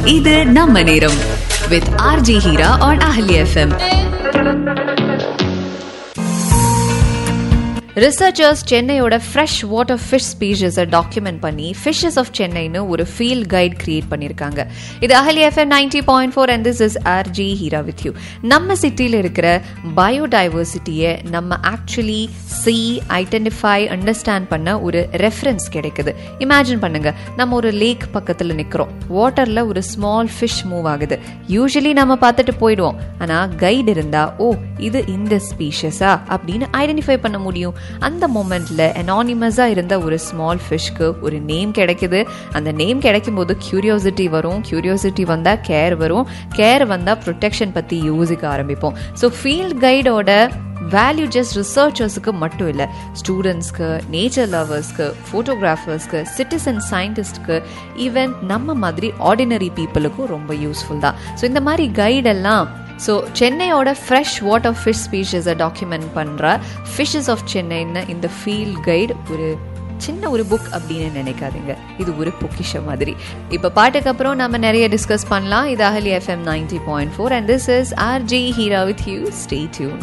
இது நம்ம நேரம் with RG Heera on Ahali FM researchers சென்னையோட ஃப்ரெஷ் வாட்டர் ஃபிஷ் ஸ்பீஷஸை டாக்குமெண்ட் பண்ணி ஃபிஷஸ் ஆஃப் சென்னைன்னு ஒரு ஃபீல்ட் கைட் கிரியேட் பண்ணியிருக்காங்க இது Ahali FM ninety point four and this is R G Heera with you நம்ம சிட்டியில் இருக்கிற பயோடைவர்சிட்டியை நம்ம ஆக்சுவலி சி ஐடென்டிஃபை அண்டர்ஸ்டாண்ட் பண்ண ஒரு ரெஃபரன்ஸ் கிடைக்குது இமேஜின் பண்ணுங்க நம்ம ஒரு லேக் பக்கத்தில் நிற்கிறோம் வாட்டரில் ஒரு ஸ்மால் ஃபிஷ் மூவ் ஆகுது யூஸ்வலி நம்ம பார்த்துட்டு போயிடுவோம் ஆனால் கைடு இருந்தா ஓ இது இந்த ஸ்பீஷஸா அப்படின்னு ஐடென்டிஃபை பண்ண முடியும் அந்த மொமெண்ட்ல அனானிமஸா இருந்த ஒரு ஸ்மால் ஃபிஷ்க்கு ஒரு நேம் கிடைக்குது அந்த நேம் கிடைக்கும் போது கியூரியாசிட்டி வரும் கியூரியாசிட்டி வந்தா கேர் வரும் கேர் வந்தா ப்ரொடெக்ஷன் பத்தி யோசிக்க ஆரம்பிப்போம் ஸோ ஃபீல்ட் கைடோட வேல்யூ ஜஸ்ட் ரிசர்ச்சர்ஸுக்கு மட்டும் இல்லை ஸ்டூடெண்ட்ஸ்க்கு நேச்சர் லவர்ஸ்க்கு ஃபோட்டோகிராஃபர்ஸ்க்கு சிட்டிசன் சயின்டிஸ்ட்க்கு ஈவன் நம்ம மாதிரி ஆர்டினரி பீப்புளுக்கும் ரொம்ப யூஸ்ஃபுல் தான் ஸோ இந்த மாதிரி கைடெல்லாம் ஸோ சென்னையோட ஃப்ரெஷ் வாட்டர் ஃபிஷ் ஸ்பீஷஸை டாக்குமெண்ட் பண்ணுற ஃபிஷஸ் ஆஃப் சென்னைன்னு இந்த ஃபீல்ட் கைடு ஒரு சின்ன ஒரு புக் அப்படின்னு நினைக்காதீங்க இது ஒரு பொக்கிஷம் மாதிரி இப்போ பாட்டுக்கு அப்புறம் நம்ம நிறைய டிஸ்கஸ் பண்ணலாம் இது Ahali FM ninety point four and this is R G Heera with you stay tune